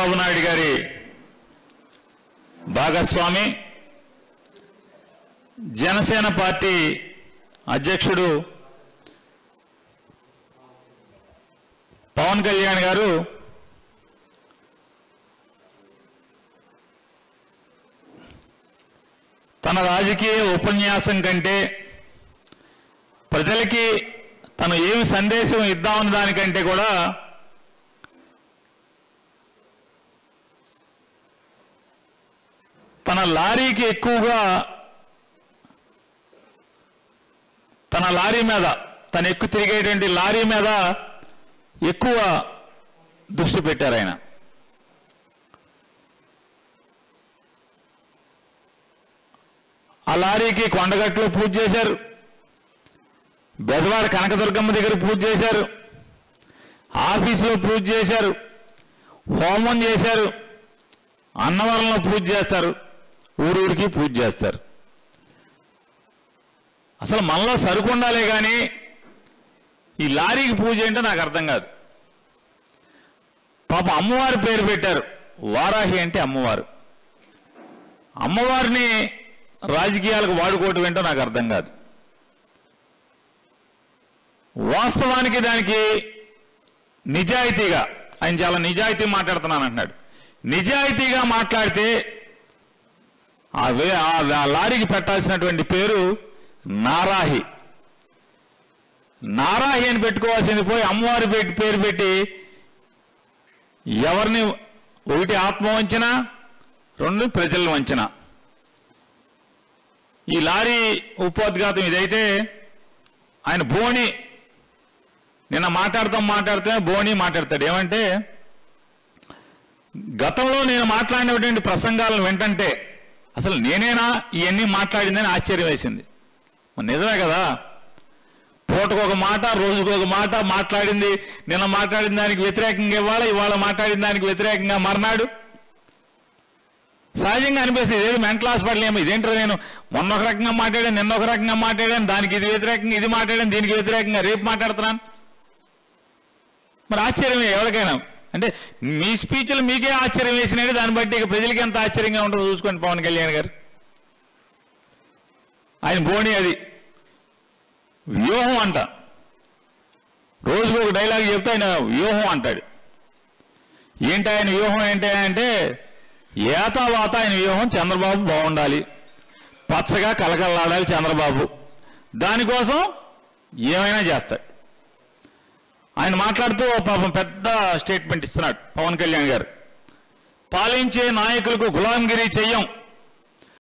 చంద్రబాబు నాయుడు గారి భాగస్వామి జనసేన పార్టీ అధ్యక్షుడు పవన్ కళ్యాణ్ గారు తన రాజకీయ ఉపన్యాసం కంటే ప్రజలకి తను ఏమి సందేశం ఇద్దామన్న దానికంటే కూడా తన లారీకి ఎక్కువగా తన లారీ మీద తను ఎక్కువ తిరిగేటువంటి లారీ మీద ఎక్కువ దృష్టి పెట్టారు ఆయన ఆ లారీకి కొండగట్టులో పూజ చేశారు బెదవాడ కనకదుర్గమ్మ దగ్గర పూజ చేశారు ఆఫీసులో పూజ చేశారు హోమం చేశారు అన్నవరంలో పూజ చేస్తారు ఊరూరికి పూజ చేస్తారు అసలు మనలో సరుకు ఉండాలే కానీ ఈ లారీకి పూజ ఏంటో నాకు అర్థం కాదు పాప అమ్మవారి పేరు పెట్టారు వారాహి అంటే అమ్మవారు అమ్మవారిని రాజకీయాలకు వాడుకోవటం ఏంటో నాకు అర్థం కాదు వాస్తవానికి దానికి నిజాయితీగా ఆయన చాలా నిజాయితీ మాట్లాడుతున్నాను అంటున్నాడు నిజాయితీగా మాట్లాడితే ఆ వే ఆ ఆ లారీకి పెట్టాల్సినటువంటి పేరు నారాహి నారాహి అని పెట్టుకోవాల్సింది పోయి అమ్మవారి పెట్టి పేరు పెట్టి ఎవరిని ఒకటి ఆత్మ వంచన రెండు ప్రజలను వంచన ఈ లారీ ఉపోద్ఘాతం ఇదైతే ఆయన బోణి నిన్న మాట్లాడతాం మాట్లాడితే బోణి మాట్లాడతాడు ఏమంటే గతంలో నేను మాట్లాడినటువంటి ప్రసంగాలను వింటంటే అసలు నేనేనా ఇవన్నీ మాట్లాడిందని ఆశ్చర్యం వేసింది మరి నిజమే కదా పూటకు ఒక మాట రోజుకు ఒక మాట మాట్లాడింది నిన్న మాట్లాడిన దానికి వ్యతిరేకంగా ఇవ్వాలి ఇవాళ మాట్లాడిన దానికి వ్యతిరేకంగా మర్నాడు సహజంగా అనిపిస్తుంది ఏది మెంటల్ హాస్పిటల్ ఏమో ఇదేంటో నేను మొన్న ఒక రకంగా మాట్లాడాను నిన్న ఒక రకంగా మాట్లాడాను దానికి ఇది వ్యతిరేకంగా ఇది మాట్లాడాను దీనికి వ్యతిరేకంగా రేపు మాట్లాడుతున్నాను మరి ఆశ్చర్యమే ఎవరికైనా అంటే మీ స్పీచ్లు మీకే ఆశ్చర్యం వేసినట్టు దాన్ని బట్టి ఇక ప్రజలకి ఎంత ఆశ్చర్యంగా ఉంటుందో చూసుకోండి పవన్ కళ్యాణ్ గారు ఆయన బోణి అది వ్యూహం అంట రోజుకు ఒక డైలాగ్ చెప్తే ఆయన వ్యూహం అంటాడు ఏంటి ఆయన వ్యూహం ఏంటి అంటే ఏతావాత ఆయన వ్యూహం చంద్రబాబు బాగుండాలి పచ్చగా కలకల్లాడాలి చంద్రబాబు దానికోసం ఏమైనా చేస్తాడు ఆయన మాట్లాడుతూ ఓ పాపం పెద్ద స్టేట్మెంట్ ఇస్తున్నాడు పవన్ కళ్యాణ్ గారు పాలించే నాయకులకు గులాంగిరి చెయ్యం